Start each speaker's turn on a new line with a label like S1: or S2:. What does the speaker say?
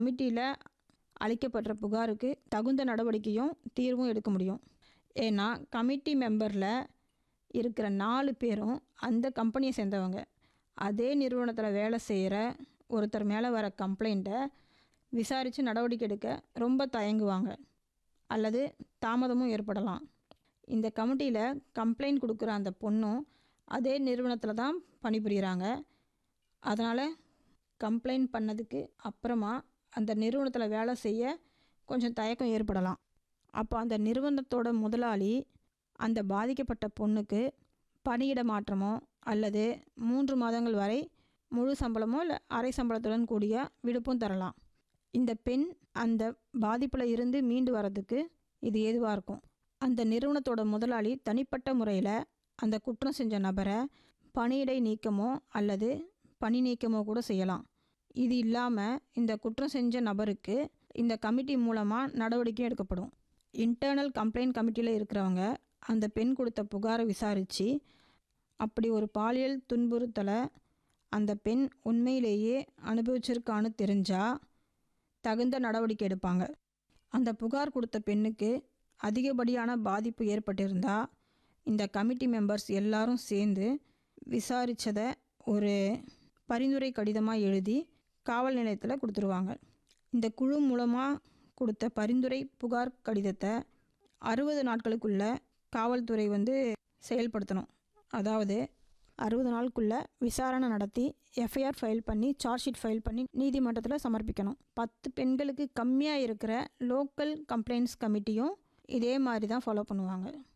S1: கமிட்டியில் அளிக்கப்படுற புகாருக்கு தகுந்த நடவடிக்கையும் தீர்வும் எடுக்க முடியும் ஏன்னா கமிட்டி மெம்பரில் இருக்கிற நாலு பேரும் அந்த கம்பெனியை சேர்ந்தவங்க அதே நிறுவனத்தில் வேலை செய்கிற ஒருத்தர் மேலே வர கம்ப்ளைண்ட்டை விசாரித்து நடவடிக்கை எடுக்க ரொம்ப தயங்குவாங்க அல்லது தாமதமும் ஏற்படலாம் இந்த கமிட்டியில் கம்ப்ளைண்ட் கொடுக்குற அந்த பொண்ணும் அதே நிறுவனத்தில் தான் பணிபுரிகிறாங்க அதனால் கம்ப்ளைண்ட் பண்ணதுக்கு அப்புறமா அந்த நிறுவனத்தில் வேலை செய்ய கொஞ்சம் தயக்கம் ஏற்படலாம் அப்போ அந்த நிறுவனத்தோட முதலாளி அந்த பாதிக்கப்பட்ட பொண்ணுக்கு பணியிட மாற்றமோ அல்லது மூன்று மாதங்கள் வரை முழு சம்பளமோ இல்லை அரை சம்பளத்துடன் கூடிய விடுப்பும் தரலாம் இந்த பெண் அந்த பாதிப்பில் இருந்து மீண்டு வரதுக்கு இது ஏதுவாக இருக்கும் அந்த நிறுவனத்தோட முதலாளி தனிப்பட்ட முறையில் அந்த குற்றம் செஞ்ச நபரை பணியிடை நீக்கமோ அல்லது பணி நீக்கமோ கூட செய்யலாம் இது இல்லாமல் இந்த குற்றம் செஞ்ச நபருக்கு இந்த கமிட்டி மூலமாக நடவடிக்கை எடுக்கப்படும் இன்டர்னல் கம்ப்ளைண்ட் கமிட்டியில் இருக்கிறவங்க அந்த பெண் கொடுத்த புகாரை விசாரித்து அப்படி ஒரு பாலியல் துன்புறுத்தலை அந்த பெண் உண்மையிலேயே அனுபவிச்சிருக்கான்னு தெரிஞ்சால் தகுந்த நடவடிக்கை எடுப்பாங்க அந்த புகார் கொடுத்த பெண்ணுக்கு அதிகப்படியான பாதிப்பு ஏற்பட்டிருந்தால் இந்த கமிட்டி மெம்பர்ஸ் எல்லாரும் சேர்ந்து விசாரித்ததை ஒரு பரிந்துரை கடிதமாக எழுதி காவல் நிலையத்தில் கொடுத்துருவாங்க இந்த குழு மூலமாக கொடுத்த பரிந்துரை புகார் கடிதத்தை அறுபது நாட்களுக்குள்ள காவல்துறை வந்து செயல்படுத்தணும் அதாவது அறுபது நாளுக்குள்ளே விசாரணை நடத்தி எஃப்ஐஆர் ஃபைல் பண்ணி சார்ஜ் ஷீட் ஃபைல் பண்ணி நீதிமன்றத்தில் சமர்ப்பிக்கணும் பத்து பெண்களுக்கு கம்மியாக இருக்கிற லோக்கல் கம்ப்ளைண்ட்ஸ் கமிட்டியும் இதே மாதிரி தான் ஃபாலோ பண்ணுவாங்க